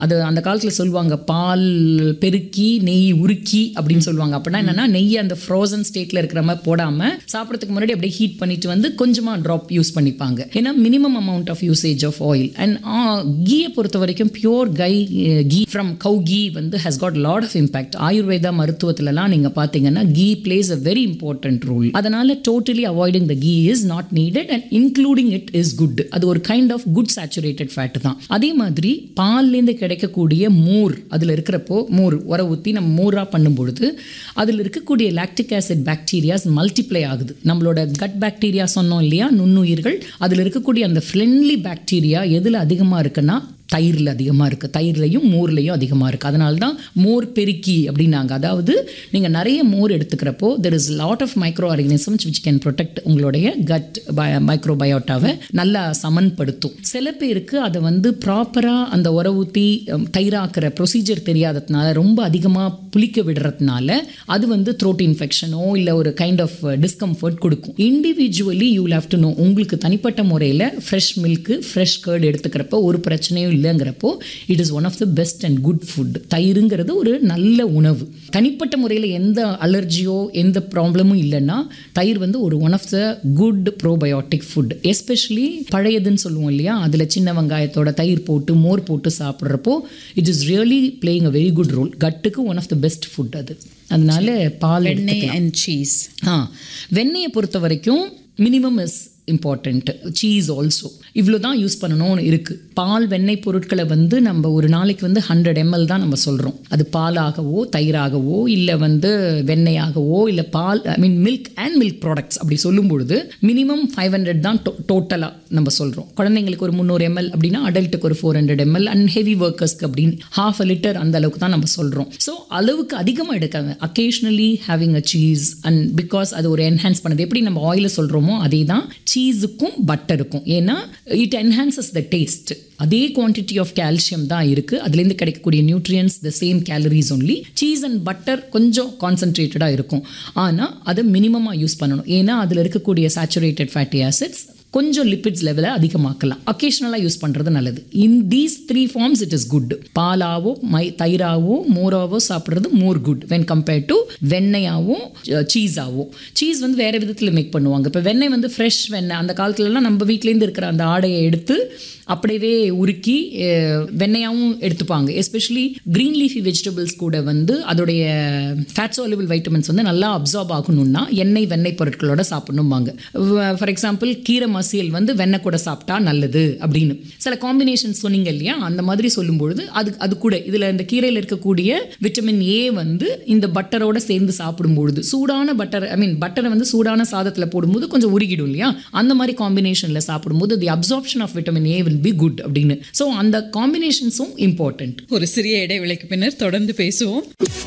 அது அந்த காலத்தில் சொல்லுவாங்க பால் பெருக்கி நெய் உருக்கி அப்படின்னு சொல்லுவாங்க அப்படின்னா என்னன்னா நெய் அந்த ஃப்ரோசன் ஸ்டேட்டில் இருக்கிற மாதிரி போடாமல் சாப்பிட்றதுக்கு முன்னாடி அப்படியே ஹீட் பண்ணிட்டு வந்து கொஞ்சமாக ட்ராப் யூஸ் பண்ணிப்பாங்க ஏன்னா minimum amount of usage of oil and கீயை பொறுத்த வரைக்கும் பியோர் கை கீ ஃப்ரம் கவு கீ வந்து has got lot of impact Ayurveda மருத்துவத்திலலாம் நீங்கள் பார்த்தீங்கன்னா ghee plays a very important role அதனால totally avoiding the ghee is not needed and including it is good அது ஒரு kind of good saturated fat தான் அதே மாதிரி பால்லேருந்து கிடைக்கக்கூடிய மோர் அதில் இருக்கிறப்போ மோர் உர ஊற்றி நம்ம மோராக பண்ணும்பொழுது அதில் இருக்கக்கூடிய லாக்டிக் ஆசிட் பாக்டீரியாஸ் மல்டிப்ளை ஆகுது நம்மளோட கட் பாக்டீரியா சொன்னோம் இல்லையா நுண்ணுயிர்கள் அதில் இருக்கக்கூடிய அந்த ஃப்ரெண்ட்லி பாக்டீரியா எதில் அதிகமாக இருக்குன்னா தயிரில் அதிகமாக இருக்குது தயிர்லையும் மோர்லையும் அதிகமாக இருக்குது அதனால தான் மோர் பெருக்கி அப்படின்னாங்க அதாவது நீங்கள் நிறைய மோர் எடுத்துக்கிறப்போ there is lot of microorganisms which can protect உங்களுடைய கட் மைக்ரோபயோட்டாவை நல்லா சமன்படுத்தும் சில பேருக்கு அதை வந்து ப்ராப்பராக அந்த உர ஊற்றி தயிராக்கிற ப்ரொசீஜர் தெரியாததுனால ரொம்ப அதிகமாக புளிக்க விடுறதுனால அது வந்து த்ரோட் இன்ஃபெக்ஷனோ இல்லை ஒரு கைண்ட் ஆஃப் டிஸ்கம்ஃபர்ட் கொடுக்கும் individually you have to know உங்களுக்கு தனிப்பட்ட முறையில் ஃப்ரெஷ் மில்க்கு ஃப்ரெஷ் கேர்டு எடுத்துக்கிறப்போ ஒரு பிரச்சனையும் இல்லைங்கிறப்போ it is one of the best and good food தயிருங்கிறது ஒரு நல்ல உணவு தனிப்பட்ட முறையில் எந்த அலர்ஜியோ எந்த ப்ராப்ளமும் இல்லைன்னா தயிர் வந்து ஒரு one of the good probiotic food especially பழையதுன்னு சொல்லுவோம் இல்லையா அதில் சின்ன வெங்காயத்தோட தயிர் போட்டு மோர் போட்டு சாப்பிட்றப்போ it is really playing a very good role கட்டுக்கு one of the best food அது அதனால பால் வெண்ணெய் அண்ட் சீஸ் ஆ வெண்ணெயை பொறுத்த வரைக்கும் minimum is important cheese also இவ்வளோ தான் யூஸ் பண்ணணும்னு இருக்குது பால் வெண்ணெய் பொருட்களை வந்து நம்ம ஒரு நாளைக்கு வந்து ஹண்ட்ரட் எம்எல் தான் நம்ம சொல்கிறோம் அது பாலாகவோ தயிராகவோ இல்லை வந்து வெண்ணெயாகவோ இல்லை பால் I mean milk and milk products அப்படி சொல்லும் பொழுது மினிமம் ஃபைவ் ஹண்ட்ரட் தான் டோட்டலாக நம்ம சொல்கிறோம் குழந்தைங்களுக்கு ஒரு முந்நூறு எம்எல் அப்படின்னா அடல்ட்டுக்கு ஒரு four hundred ML and heavy ஒர்க்கர்ஸ்க்கு அப்படின்னு ஹாஃப் அ லிட்டர் அந்த அளவுக்கு தான் நம்ம சொல்கிறோம் ஸோ அளவுக்கு அதிகமாக எடுக்காங்க occasionally having a cheese and because அது ஒரு என்ஹான்ஸ் பண்ணுது எப்படி நம்ம ஆயில சொல்கிறோமோ அதே தான் சீஸுக்கும் பட்டருக்கும் ஏன்னா இட் என்ஹான்சஸ் த டேஸ்ட் அதே குவான்டிட்டி ஆஃப் கால்சியம் தான் இருக்குது அதுலேருந்து கிடைக்கக்கூடிய nutrients the same calories only cheese and butter கொஞ்சம் கான்சன்ட்ரேட்டடாக இருக்கும் ஆனால் அதை மினிமமாக யூஸ் பண்ணணும் ஏன்னா அதில் இருக்கக்கூடிய சேச்சுரேட்டட் ஃபேட்டி ஆசிட்ஸ் கொஞ்சம் லிப்பிட்ஸ் லெவலை அதிகமாக்கலாம் அக்கேஷனலாக யூஸ் பண்ணுறது நல்லது in these three forms it is good பாலாவோ மை தயிராவோ மோராவோ சாப்பிட்றது more good when compared to வெண்ணெயாவோ சீஸாவோ சீஸ் வந்து வேறு விதத்தில் மேக் பண்ணுவாங்க இப்போ வெண்ணெய் வந்து ஃப்ரெஷ் வெண்ணெய் அந்த காலத்துலலாம் நம்ம வீட்லேருந்து இருக்கிற அந்த ஆடையை எடுத்து அப்படியே உருக்கி வெண்ணெயாகவும் எடுத்துப்பாங்க எஸ்பெஷலி க்ரீன் லீஃபி வெஜிடபிள்ஸ் கூட வந்து அதோடைய ஃபேட் சோலபிள் வைட்டமின்ஸ் வந்து நல்லா அப்சார்ப் ஆகணும்னா எண்ணெய் வெண்ணெய் பொருட்களோட சாப்பிடணும்பாங்க ஃபார் எக்ஸாம்பிள் கீரை மசியல் வந்து வெண்ணெய் கூட சாப்பிட்டா நல்லது அப்படின்னு சில காம்பினேஷன் சொன்னீங்க இல்லையா அந்த மாதிரி சொல்லும்பொழுது அது அது கூட இதில் இந்த கீரையில் இருக்கக்கூடிய விட்டமின் ஏ வந்து இந்த பட்டரோட சேர்ந்து சாப்பிடும்பொழுது சூடான பட்டர் ஐ மீன் பட்டரை வந்து சூடான சாதத்தில் போடும்போது கொஞ்சம் உருகிடும் இல்லையா அந்த மாதிரி காம்பினேஷனில் சாப்பிடும்போது the absorption of vitamin A will be good அப்படின்னு ஸோ அந்த காம்பினேஷன்ஸும் இம்பார்ட்டன்ட் ஒரு சிறிய இடைவேளைக்கு பின்னர் தொடர்ந்து பேசுவோம்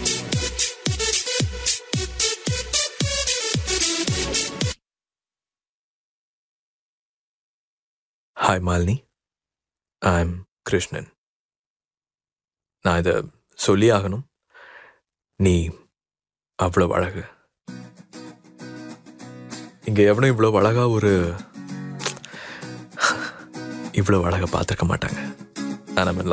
hi Malini I am Krishnan நான் இதை சொல்லி ஆகணும் நீ அவ்வளோ அழகு இங்கே எவனும் இவ்வளோ அழகா ஒரு இவ்வளோ அழகை பார்த்துருக்க மாட்டாங்க நான் நம்ம